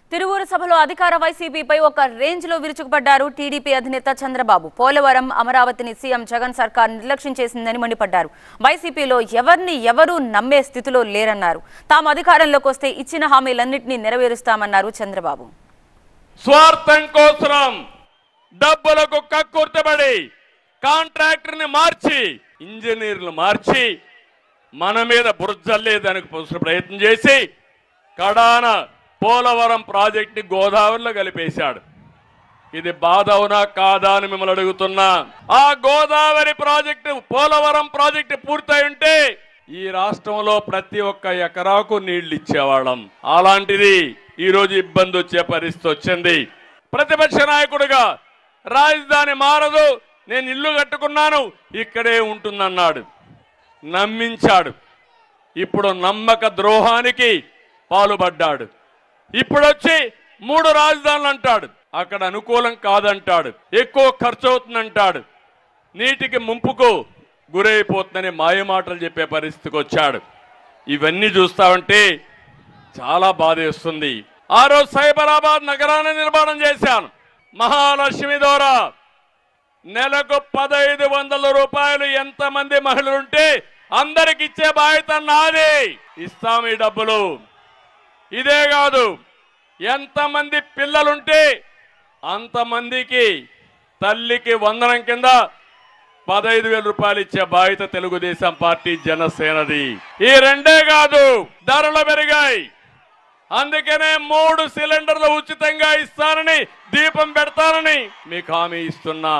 తిరువూరు సభలో అధికార వైసీపీపై ఒక రేంజ్ లో విరుచుకుపడ్డారు టీడీపీ అధినేత చంద్రబాబు పోలవరం అమరావతిని సీఎం జగన్ సర్కార్ నిర్లక్ష్యం చేసిందని మండిపడ్డారు వైసీపీలో ఎవరిని ఎవరూ నమ్మే స్థితిలో లేరన్నారు తాము అధికారంలోకి వస్తే ఇచ్చిన హామీలన్నింటినీ నెరవేరుస్తామన్నారు చంద్రబాబు స్వార్థం కోసం డబ్బులకు కక్కుర్తబడి కాంట్రాక్టర్ని మార్చి ఇంజనీర్లు మార్చి మన మీద బుర్జల్లేదానికి ప్రయత్నం చేసి కడాన పోలవరం ప్రాజెక్టుని గోదావరిలో కలిపేశాడు ఇది బాధ అవునా కాదా అని మిమ్మల్ని అడుగుతున్నా ఆ గోదావరి ప్రాజెక్టు పోలవరం ప్రాజెక్టు పూర్తయి ఉంటే ఈ రాష్ట్రంలో ప్రతి ఒక్క ఎకరాకు నీళ్లు ఇచ్చేవాళ్ళం అలాంటిది ఈ రోజు ఇబ్బంది వచ్చే పరిస్థితి వచ్చింది ప్రతిపక్ష నాయకుడిగా రాజధాని మారదు నేను ఇల్లు కట్టుకున్నాను ఇక్కడే ఉంటుందన్నాడు నమ్మించాడు ఇప్పుడు నమ్మక ద్రోహానికి పాల్పడ్డాడు ఇప్పుడు వచ్చి మూడు రాజధానులు అంటాడు అక్కడ అనుకూలం కాదంటాడు ఎక్కువ ఖర్చు అవుతుందంటాడు నీటికి ముంపుకు గురైపోతుందని మాయమాటలు చెప్పే పరిస్థితికి వచ్చాడు ఇవన్నీ చూస్తామంటే చాలా బాధేస్తుంది ఆ రోజు సైబరాబాద్ నగరాన్ని నిర్మాణం చేశాను మహాలక్ష్మి ద్వారా నెలకు పదహైదు వందల రూపాయలు ఎంతమంది మహిళలుంటే అందరికి ఇచ్చే బాధ్యత నాది ఇస్తాం ఈ డబ్బులు ఇదే కాదు ఎంతమంది పిల్లలుంటే అంతమందికి తల్లికి వందనం కింద పదహైదు వేల రూపాయలు ఇచ్చే బాధ్యత తెలుగుదేశం పార్టీ జనసేనది ఈ రెండే కాదు ధరలు పెరిగాయి అందుకనే మూడు సిలిండర్లు ఉచితంగా ఇస్తానని దీపం పెడతానని మీకు హామీ ఇస్తున్నా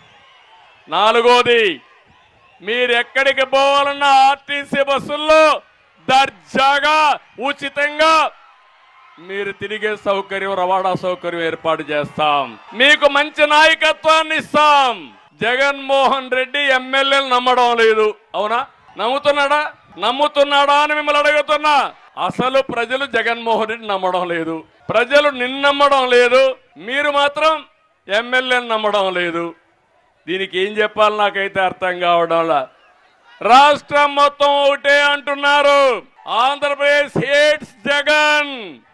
నాలుగోది మీరు ఎక్కడికి పోవాలన్నా ఆర్టీసీ బస్సుల్లో దర్జాగా ఉచితంగా మీరు తిరిగే సౌకర్యం రవాణా సౌకర్యం ఏర్పాటు చేస్తాం మీకు మంచి నాయకత్వాన్ని ఇస్తాం జగన్మోహన్ రెడ్డి ఎమ్మెల్యేలు నమ్మడం లేదు అవునా నమ్ముతున్నాడా నమ్ముతున్నాడా అని మిమ్మల్ని అడుగుతున్నా అసలు ప్రజలు జగన్మోహన్ రెడ్డి నమ్మడం లేదు ప్రజలు నిన్ను నమ్మడం లేదు మీరు మాత్రం ఎమ్మెల్యేలు నమ్మడం లేదు దీనికి ఏం చెప్పాలి నాకైతే అర్థం కావడంలా రాష్ట్రం మొత్తం ఒకటే అంటున్నారు ఆంధ్రప్రదేశ్ హేట్స్ జగన్